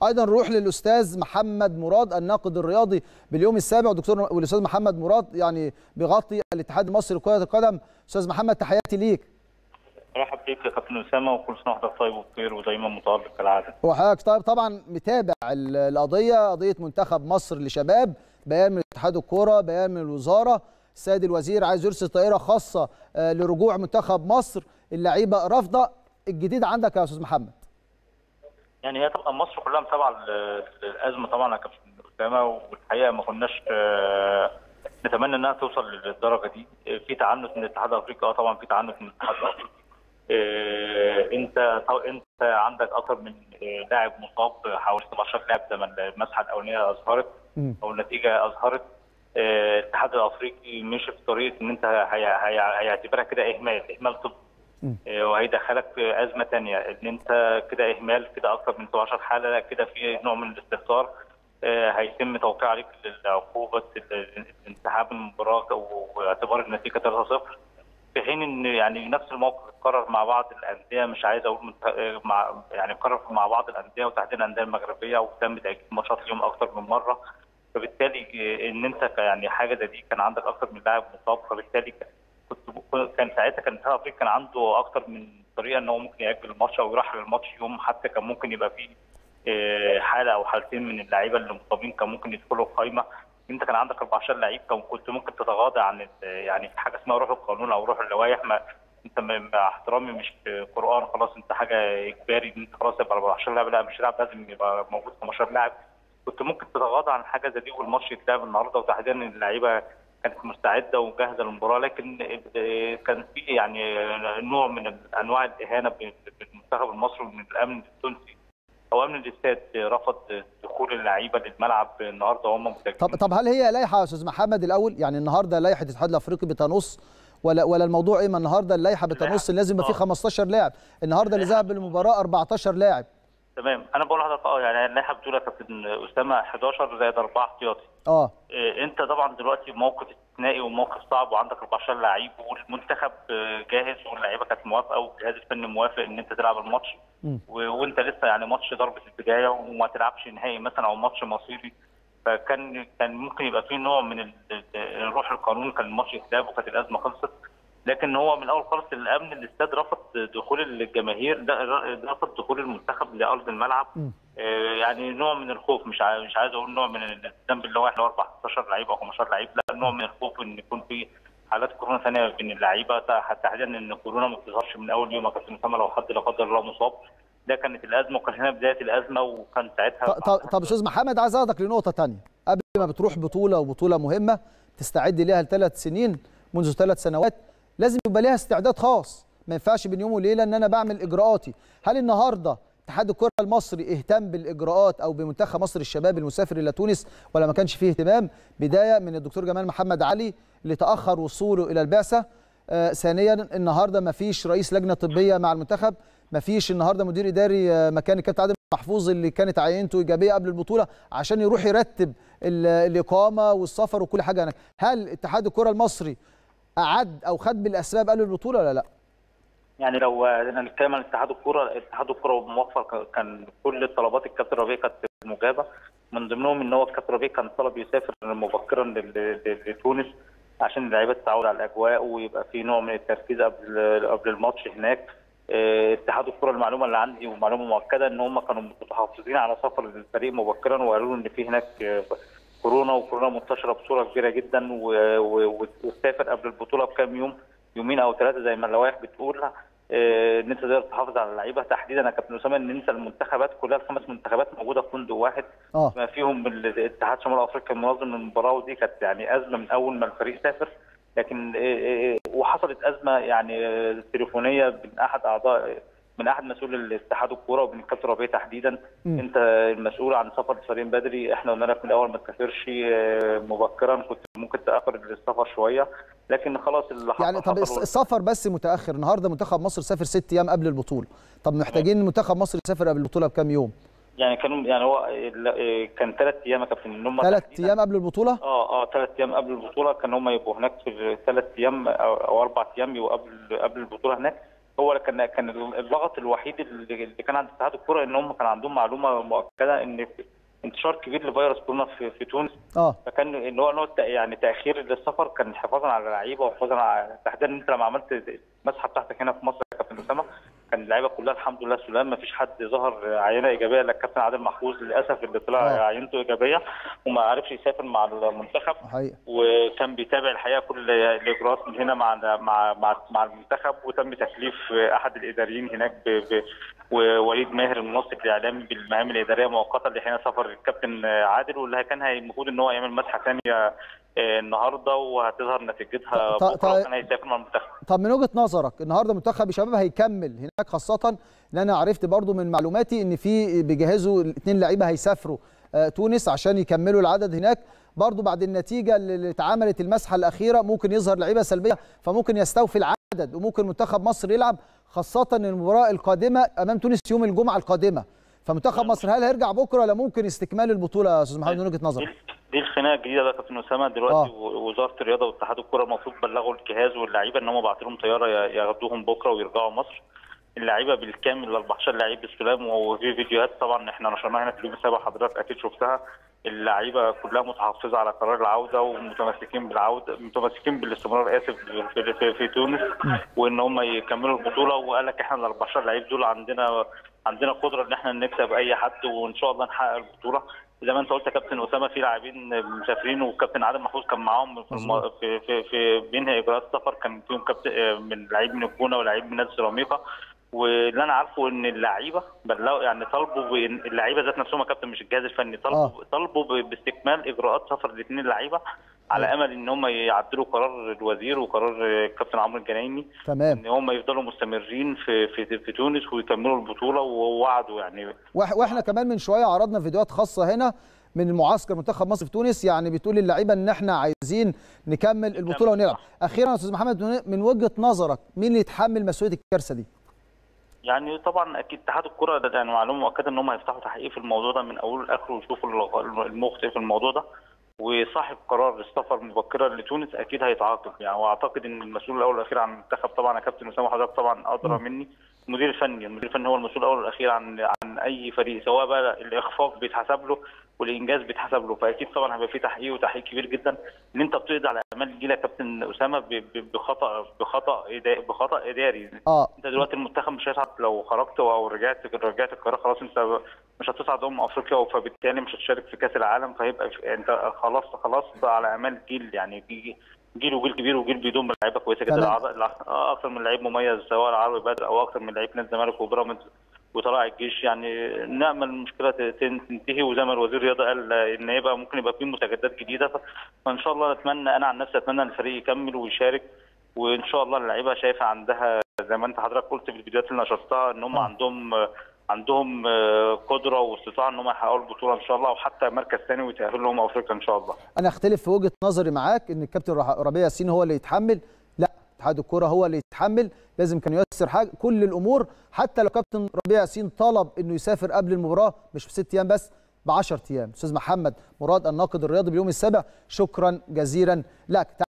ايضا نروح للاستاذ محمد مراد الناقد الرياضي باليوم السابع والدكتور والاستاذ محمد مراد يعني بيغطي الاتحاد المصري لكره القدم استاذ محمد تحياتي ليك مرحب بيك يا كابتن اسامه وكل سنه وحضرتك طيب وبخير ودايما متالق كالعاده. وحضرتك طيب طبعا متابع القضيه قضيه منتخب مصر لشباب بيان من اتحاد الكوره بيان من الوزاره السيد الوزير عايز يرسل طائره خاصه لرجوع منتخب مصر اللعيبه رافضه الجديد عندك يا استاذ محمد يعني هي طبعا مصر كلها متابعه الازمه طبعا يا كابتن اسامه والحقيقه ما كناش نتمنى انها توصل للدرجه دي في تعنت من الاتحاد الافريقي اه طبعا في تعنت من الاتحاد الافريقي انت انت عندك اكثر من لاعب مصاب حوالي 17 لاعب زي ما المسحه الاولانيه اظهرت او النتيجه اظهرت الاتحاد الافريقي مشي في طريقه ان انت هيعتبرها كده اهمال اهمال طبي وهيدخلك في ازمه ثانيه ان انت كده اهمال كده اكثر من 17 حاله كده في نوع من الاستهتار هيتم توقيع عليك عقوبه انسحاب المباراه واعتبار النتيجه 3-0 في حين ان يعني نفس الموقف اتكرر مع بعض الانديه مش عايز اقول مع يعني اتكرر مع بعض الانديه وتحديدا الانديه المغربيه وتم تاجيل ماتشات اليوم اكثر من مره فبالتالي ان انت يعني حاجه زي دي كان عندك اكثر من لاعب مصاب فبالتالي كنت كان ساعتها كان الاتحاد الافريقي كان عنده اكثر من طريقه ان هو ممكن ياجل الماتش او يرحل الماتش يوم حتى كان ممكن يبقى فيه حاله او حالتين من اللعيبه اللي مصابين كان ممكن يدخلوا القائمه انت كان عندك 14 لعيب كنت ممكن تتغاضى عن يعني في حاجه اسمها روح القانون او روح اللوائح ما انت مع احترامي مش قران خلاص انت حاجه اجباري ان انت خلاص يبقى 14 لاعب لا مش لاعب لازم يبقى موجود 15 لاعب كنت ممكن تتغاضى عن حاجه زي دي والماتش يتلعب النهارده وتحديدا اللعيبه كانت مستعده وجاهزه للمباراه لكن كان في يعني نوع من انواع الاهانه بالمنتخب المصري ومن الامن التونسي او امن الاستاد رفض دخول اللعيبه للملعب النهارده وهم متواجدين طب طب هل هي لائحه يا استاذ محمد الاول يعني النهارده لائحه الاتحاد الافريقي بتنص ولا ولا الموضوع ايه ما النهارده اللائحه بتنص لازم يبقى فيه 15 لاعب النهارده اللي ذهب للمباراه 14 لاعب تمام انا بقول لحضرتك اه يعني اللائحه بتقول يا كابتن اسامه 11 زائد 4 احتياطي اه إيه انت طبعا دلوقتي موقف استثنائي وموقف صعب وعندك 14 لعيب والمنتخب جاهز واللعيبه كانت موافقه والجهاز الفني موافق ان انت تلعب الماتش وانت لسه يعني ماتش ضربه البدايه وما تلعبش نهائي مثلا او ماتش مصيري فكان كان ممكن يبقى فيه نوع من الروح القانون كان الماتش يتلعب وكانت الازمه خلصت لكن هو من الاول خالص الامن الاستاد رفض دخول الجماهير رفض دخول المنتخب لارض الملعب آه يعني نوع من الخوف مش عايز مش عايز اقول نوع من الذنب اللي هو احنا 14 لعيب او 15 لعيب لا نوع من الخوف ان يكون في حالات كورونا ثانيه بين اللعيبه تحديدا ان كورونا ما بتظهرش من اول يوم يا كابتن اسامه لو حد لا قدر الله مصاب ده كانت الازمه وكان هنا بدايه الازمه وكان ساعتها طب طب استاذ محمد عايز اخدك لنقطه ثانيه قبل ما بتروح بطوله وبطوله مهمه تستعد ليها لثلاث سنين منذ ثلاث سنوات لازم يبقى ليها استعداد خاص ما ينفعش بين يوم وليله ان انا بعمل اجراءاتي هل النهارده اتحاد الكره المصري اهتم بالاجراءات او بمنتخب مصر الشباب المسافر الى تونس ولا ما كانش فيه اهتمام بدايه من الدكتور جمال محمد علي اللي تاخر وصوله الى البعثه آه ثانيا النهارده ما فيش رئيس لجنه طبيه مع المنتخب ما فيش النهارده مدير اداري آه مكان الكابتن عادل محفوظ اللي كانت عينته ايجابيه قبل البطوله عشان يروح يرتب الاقامه والسفر وكل حاجه هناك هل اتحاد الكره المصري اعد او خد بالاسباب قبل البطوله ولا لا؟ يعني لو هنتكلم عن اتحاد الكوره اتحاد الكوره موفر كان كل طلبات الكابتن ربيع كانت مجابه من ضمنهم ان هو الكابتن ربيع كان طلب يسافر مبكرا لتونس عشان اللعيبه تتعود على الاجواء ويبقى في نوع من التركيز قبل قبل الماتش هناك اتحاد الكره المعلومه اللي عندي ومعلومه مؤكده ان هم كانوا متحفظين على سفر الفريق مبكرا وقالوا ان في هناك كورونا وكورونا منتشره بصوره كبيره جدا وتسافر قبل البطوله بكام يوم يومين او ثلاثه زي ما اللوائح بتقول ان انت تقدر تحافظ على اللعيبه تحديدا يا كابتن اسامه ان انت المنتخبات كلها الخمس منتخبات موجوده في فندق واحد اه ما فيهم الاتحاد شمال افريقيا المنظم للمباراه ودي كانت يعني ازمه من اول ما الفريق سافر لكن وحصلت ازمه يعني تليفونيه من احد اعضاء من احد مسؤول الاتحاد الكوره ومن الكابتن ربيع تحديدا م. انت المسؤول عن سفر الفريق بدري احنا قلنا لك من الاول ما تسافرش مبكرا كنت ممكن تاخر السفر شويه لكن خلاص اللي يعني طب السفر بس متاخر النهارده منتخب مصر سافر ست ايام قبل البطوله طب محتاجين منتخب مصر يسافر قبل البطوله بكام يوم يعني كانوا يعني هو كان ثلاث ايام يا كابتن ان هم ثلاث ايام قبل البطوله اه اه ثلاث ايام قبل البطوله كان هم يبقوا هناك في ثلاث ايام او اربع ايام يبقوا قبل قبل البطوله هناك هو كان كان اللغط الوحيد اللي اللي كان عند اتحاد الكره ان هم كان عندهم معلومه مؤكده ان في انتشار كبير لفيروس كورونا في, في تونس اه فكان ان هو نوع يعني تاخير للسفر كان حفاظا على اللعيبه وحفاظا على تحديدا ان انت لما عملت المسحه بتاعتك هنا في مصر يا كابتن اسامه كان اللعيبه كلها الحمد لله سلام ما فيش حد ظهر عينه ايجابيه الا الكابتن عادل محفوظ للاسف اللي طلع آه. عينته ايجابيه وما عرفش يسافر مع المنتخب حقيقه وكان بيتابع الحقيقه كل الاجراءات من هنا مع مع مع, مع المنتخب وتم تكليف احد الاداريين هناك ب ب ووليد ماهر المنسق الاعلامي بالمهام الاداريه مؤقتا لحين سفر الكابتن عادل واللي كان هي- المفروض ان هو يعمل مسحه ثانيه النهارده وهتظهر نتيجتها ط- ط- بكره وكان هيسافر مع المنتخب طب من وجهه نظرك النهارده منتخب الشباب هيكمل هناك خاصه ان انا عرفت برضو من معلوماتي ان في بيجهزوا الاثنين لعيبه هيسافروا آه، تونس عشان يكملوا العدد هناك برضو بعد النتيجه اللي اتعملت المسحه الاخيره ممكن يظهر لعيبه سلبيه فممكن يستوفي العدد وممكن منتخب مصر يلعب خاصه ان المباراه القادمه امام تونس يوم الجمعه القادمه فمنتخب مصر هل هيرجع بكره ولا ممكن استكمال البطوله يا استاذ محمد من وجهه دي, نظرك دي الخناقه الجديده بقى يا كابتن اسامه دلوقتي آه. و- وزاره الرياضه واتحاد الكره المفروض بلغوا الجهاز واللعيبه ان هم بعتوا لهم طياره ي- ياخدوهم بكره ويرجعوا مصر اللعيبه بالكامل ال 14 لعيب بالسلام وفي فيديوهات طبعا احنا نشرناها هنا في اليوم السابع حضرتك اكيد شفتها اللعيبه كلها متحفظه على قرار العوده ومتمسكين بالعوده متمسكين بالاستمرار اسف في, في, في تونس وان هم يكملوا البطوله وقال لك احنا ال 14 لعيب دول عندنا عندنا قدره ان احنا نكسب اي حد وان شاء الله نحقق البطوله زي ما انت قلت يا كابتن اسامه في لاعبين مسافرين والكابتن عادل محفوظ كان معاهم في الم... في في, في بينهي اجراءات السفر كان فيهم كابتن من لعيب من الجونه ولعيب من نادي سيراميكا واللي انا عارفه ان اللعيبه بلغوا يعني طالبوا بإن- اللعيبه ذات نفسهم يا كابتن مش الجهاز الفني طالبوا آه. طالبوا ب- باستكمال اجراءات سفر الاثنين اللعيبه على امل ان هم يعدلوا قرار الوزير وقرار الكابتن عمرو الجنايني تمام ان هم يفضلوا مستمرين في في في تونس ويكملوا البطوله ووعدوا يعني وإح- واحنا كمان من شويه عرضنا فيديوهات خاصه هنا من المعسكر منتخب مصر في تونس يعني بتقول للعيبه ان احنا عايزين نكمل البطوله ونلعب اخيرا يا استاذ محمد من- من وجهه نظرك مين اللي يتحمل مسؤوليه الكارثه دي يعني طبعا اكيد اتحاد الكره ده يعني معلومه مؤكده ان هم هيفتحوا تحقيق في الموضوع ده من اوله لاخره ويشوفوا الغ- المخطئ في الموضوع ده وصاحب قرار السفر مبكرا لتونس اكيد هيتعاقب يعني واعتقد ان المسؤول الاول والاخير عن المنتخب طبعا يا كابتن اسامه حضرتك طبعا ادرى مني المدير الفني المدير الفني هو المسؤول الاول والاخير عن عن اي فريق سواء بقى الاخفاق بيتحسب له والانجاز بيتحسب له فاكيد طبعا هيبقى في تحقيق وتحقيق كبير جدا ان انت بتقضي على امال الجيل يا كابتن اسامه ب- ب- بخطا بخطا إدا- بخطا اداري اه انت دلوقتي المنتخب مش هيصعد لو خرجت او رجعت رجعت القاهره خلاص انت مش هتصعد امم افريقيا فبالتالي مش هتشارك في كاس العالم فهيبقى في- انت خلاص خلاص على امال جيل يعني جي- جيل وجيل كبير وجيل بيضم لعيبه كويسه جدا تمام. العر- الع- اكثر من لعيب مميز سواء العربي بدر او اكثر من لعيب نادي الزمالك وبيراميدز وطلائع الجيش يعني نامل المشكله ت- تنتهي وزي ما الوزير رياضه قال ان يبقى ممكن يبقى في مستجدات جديده ف- فان شاء الله نتمنى انا عن نفسي اتمنى ان الفريق يكمل ويشارك وان شاء الله اللعيبه شايفه عندها زي ما انت حضرتك قلت في الفيديوهات اللي نشرتها ان هم آه. عندهم عندهم آه، قدره واستطاعه ان هم يحققوا البطوله ان شاء الله وحتى مركز ثاني ويتاهلوا لهم افريقيا ان شاء الله. انا اختلف في وجهه نظري معاك ان الكابتن رح- ربيع ياسين هو اللي يتحمل لا اتحاد الكره هو اللي يتحمل لازم كان ييسر حاجه كل الامور حتى لو كابتن ربيع ياسين طلب انه يسافر قبل المباراه مش في ست ايام بس ب 10 ايام استاذ محمد مراد الناقد الرياضي باليوم السابع شكرا جزيلا لك